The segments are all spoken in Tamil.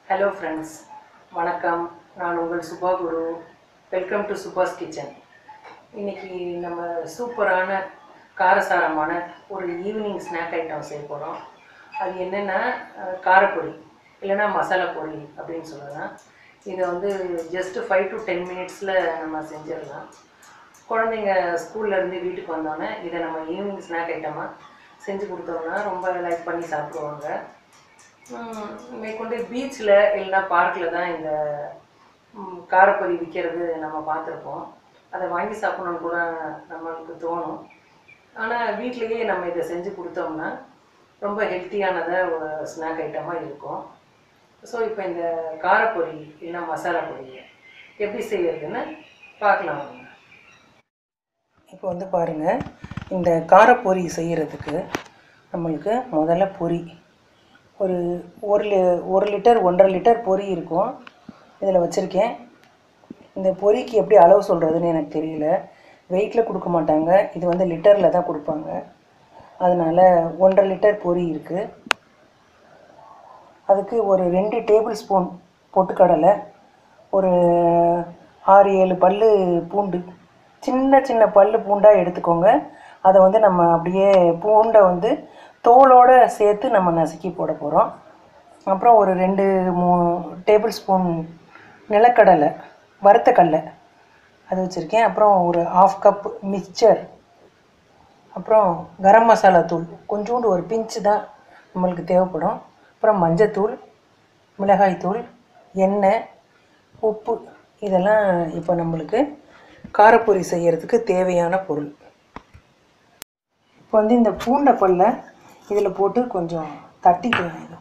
ஹலோ ஃப்ரெண்ட்ஸ் வணக்கம் நான் உங்கள் சுபா குரு வெல்கம் டு சுபாஸ் கிச்சன் இன்னைக்கு நம்ம சூப்பரான காரசாரமான ஒரு ஈவினிங் ஸ்நாக் ஐட்டம் செய்ய போகிறோம் அது என்னென்னா அஹ், காரப்பொடி இல்லைன்னா மசாலா பொடி அப்படின்னு சொல்லலாம் இதை வந்து ஜஸ்ட் ஃபைவ் டு டென் மினிட்ஸில் நம்ம செஞ்சிடலாம் குழந்தைங்க ஸ்கூல்லேருந்து வீட்டுக்கு வந்தோடனே இதை நம்ம ஈவினிங் ஸ்நாக் ஐட்டமாக செஞ்சு கொடுத்தோம்னா ரொம்ப லைக் பண்ணி சாப்பிடுவாங்க ம், மேற்கொண்டு பீச்சில் இல்லைன்னா பார்க்கில் தான் இந்த ம், காரப்பொரி விற்கிறது நம்ம பார்த்துருப்போம் அதை வாங்கி சாப்பிடணும்னு கூட நம்மளுக்கு தோணும் ஆனால் வீட்டிலேயே நம்ம இதை செஞ்சு கொடுத்தோம்னா ரொம்ப ஹெல்த்தியானதாக ஒரு ஸ்நாக் ஐட்டமாக இருக்கும் ஸோ இப்போ இந்த காரப்பொரி இல்லைன்னா மசாலா பொரி எப்படி செய்யறதுன்னு பார்க்கலாம் வாங்க. இப்போ வந்து பாருங்கள் இந்த காரப்பொரி செய்கிறதுக்கு நம்மளுக்கு முதல்ல பொரி ஒரு ஒரு லி ஒரு லிட்டர் ஒன்றரை லிட்டர் பொரி இருக்கும் இதில் வச்சுருக்கேன் இந்த பொரிக்கு எப்படி அளவு சொல்கிறதுன்னு எனக்கு தெரியல வெயிட்டில் கொடுக்க மாட்டாங்க இது வந்து லிட்டரில் தான் கொடுப்பாங்க அதனால் ஒன்றரை லிட்டர் பொரி இருக்குது அதுக்கு ஒரு ரெண்டு டேபிள் ஸ்பூன் பொட்டுக்கடலை ஒரு ஆறு ஏழு பல் பூண்டு சின்ன சின்ன பல் பூண்டாக எடுத்துக்கோங்க அதை வந்து நம்ம அப்படியே பூண்டை வந்து தோலோடு சேர்த்து நம்ம நசுக்கி போட போகிறோம் அப்புறம் ஒரு ரெண்டு மூ டேபிள் ஸ்பூன் நிலக்கடலை வறுத்த கடலை அது வச்சுருக்கேன் அப்புறம் ஒரு ஆஃப் கப் மிக்சர் அப்புறம் கரம் மசாலா தூள் கொஞ்சோண்டு ஒரு பிஞ்சு தான் நம்மளுக்கு தேவைப்படும் அப்புறம் மஞ்சத்தூள் மிளகாய்த்தூள் எண்ணெய் உப்பு இதெல்லாம் இப்போ நம்மளுக்கு காரப்பொரி செய்கிறதுக்கு தேவையான பொருள் இப்போ வந்து இந்த பூண்டை பல்லை இதில் போட்டு கொஞ்சம் தட்டிக்கலாம் இது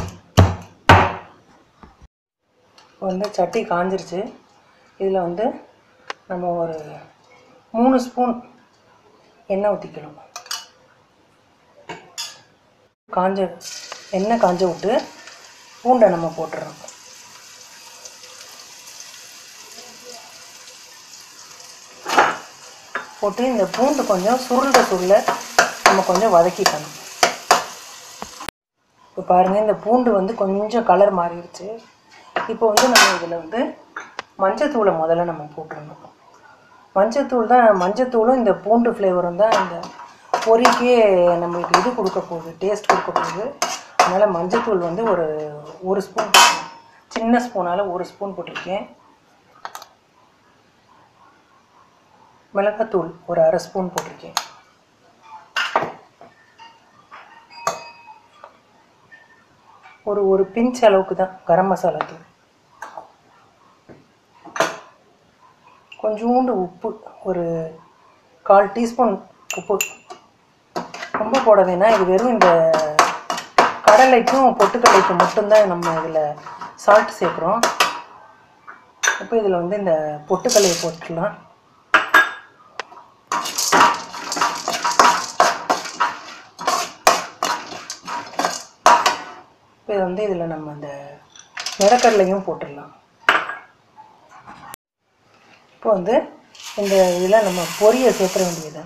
இப்போ வந்து சட்டி காஞ்சிருச்சு இதில் வந்து நம்ம ஒரு மூணு ஸ்பூன் எண்ணெய் ஊற்றிக்கணும் காஞ்ச எண்ணெய் காஞ்ச விட்டு பூண்டை நம்ம போட்டுறோம் போட்டு இந்த பூண்டு கொஞ்சம் சுருண்ட சுருள நம்ம கொஞ்சம் வதக்கிக்கணும் இப்போ பாருங்கள் இந்த பூண்டு வந்து கொஞ்சம் கலர் மாறிடுச்சு இப்போ வந்து நம்ம இதில் வந்து மஞ்சத்தூளை முதல்ல நம்ம போட்டுடணும் மஞ்சத்தூள் தான் மஞ்சத்தூளும் இந்த பூண்டு ஃப்ளேவரும் தான் இந்த பொரிக்கே நம்மளுக்கு இது கொடுக்க போகுது டேஸ்ட் கொடுக்க போகுது அதனால் மஞ்சத்தூள் வந்து ஒரு ஒரு ஸ்பூன் போட்டுருக்கேன் சின்ன ஸ்பூனால் ஒரு ஸ்பூன் போட்டிருக்கேன் மிளகாத்தூள் ஒரு அரை ஸ்பூன் போட்டிருக்கேன் ஒரு ஒரு பிஞ்ச் அளவுக்கு தான் கரம் மசாலா தூள் கொஞ்சோண்டு உப்பு ஒரு கால் டீஸ்பூன் உப்பு ரொம்ப போட வேணாம் இது வெறும் இந்த கடலைக்கும் பொட்டுக்கடலைக்கும் மட்டும்தான் நம்ம இதில் சால்ட் சேர்க்குறோம் இப்போ இதில் வந்து இந்த பொட்டுக்கடலையை போட்டுக்கலாம் இப்போ இது வந்து இதில் நம்ம அந்த நிலக்கடலையும் போட்டுடலாம் இப்போ வந்து இந்த இதில் நம்ம பொரியை சேர்த்துற வேண்டியது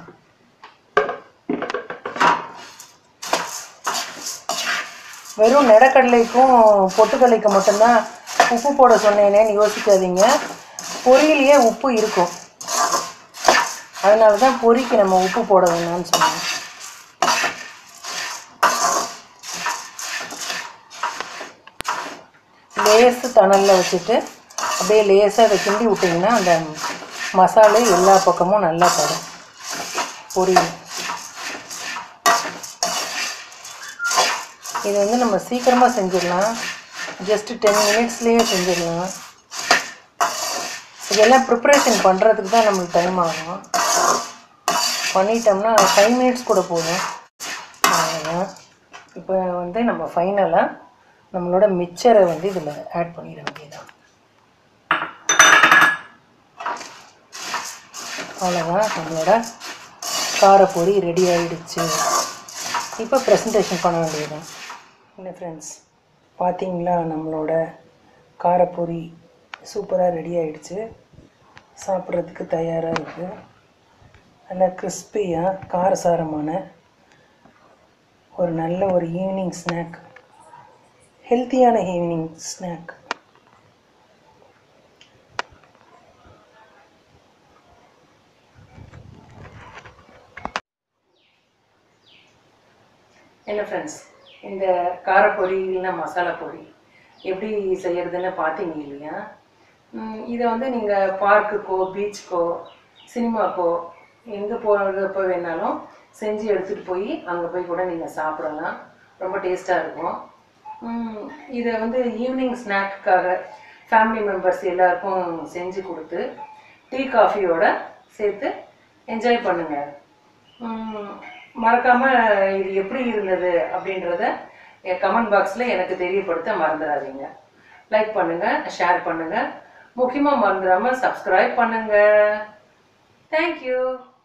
வெறும் நிலக்கடலைக்கும் பொட்டுக்கடலைக்கும் மட்டும்தான் உப்பு போட சொன்னேனேன்னு யோசிக்காதீங்க பொரியிலேயே உப்பு இருக்கும் அதனால தான் பொரிக்கு நம்ம உப்பு போட வேணாம்னு சொன்னோம் லேசு தணலில் வச்சுட்டு அப்படியே லேசாக அதை கிண்டி விட்டிங்கன்னா அந்த மசாலா எல்லா பக்கமும் நல்லா படும் பொரியும் இது வந்து நம்ம சீக்கிரமாக செஞ்சிடலாம் ஜஸ்ட் டென் மினிட்ஸ்லேயே செஞ்சிடலாம் இதெல்லாம் ப்ரிப்ரேஷன் பண்ணுறதுக்கு தான் நம்மளுக்கு டைம் ஆகும் பண்ணிட்டோம்னா ஃபைவ் மினிட்ஸ் கூட போதும் அவ்வளோதான் இப்போ வந்து நம்ம ஃபைனலாக நம்மளோட மிக்சரை வந்து இதில் ஆட் பண்ணிட வேண்டியதான் அவ்வளோதான் நம்மளோட காரப்பொரி ரெடி ஆகிடுச்சு இப்போ ப்ரெசன்டேஷன் பண்ண வேண்டியதுதான் என்ன ஃப்ரெண்ட்ஸ் பார்த்தீங்களா நம்மளோட காரப்பொரி சூப்பராக ரெடி ஆகிடுச்சு சாப்பிட்றதுக்கு தயாராக இருக்குது நல்லா கிறிஸ்பியாக காரசாரமான ஒரு நல்ல ஒரு ஈவினிங் ஸ்நாக் ஹெல்த்தியான ஈவினிங் ஸ்நாக் என்ன ஃப்ரெண்ட்ஸ் இந்த காரப்பொடி இல்லைன்னா மசாலா பொடி எப்படி செய்யறதுன்னு பார்த்தீங்க இல்லையா ம், இதை வந்து நீங்கள் பார்க்குக்கோ பீச்சுக்கோ சினிமாக்கோ எங்கே போகிறப்ப வேணாலும் செஞ்சு எடுத்துகிட்டு போய் அங்கே போய் கூட நீங்கள் சாப்பிடலாம் ரொம்ப டேஸ்ட்டாக இருக்கும் ம், இதை வந்து ஈவினிங் ஸ்நாக்குக்காக ஃபேமிலி மெம்பர்ஸ் எல்லாருக்கும் செஞ்சு கொடுத்து டீ காஃபியோட சேர்த்து என்ஜாய் பண்ணுங்கள் ம், மறக்காம இது எப்படி இருந்தது அப்படின்றத என் கமெண்ட் பாக்ஸில் எனக்கு தெரியப்படுத்த மறந்துடாதீங்க லைக் பண்ணுங்க ஷேர் பண்ணுங்க முக்கியமாக மறந்துடாம சப்ஸ்கிரைப் பண்ணுங்க தேங்க்யூ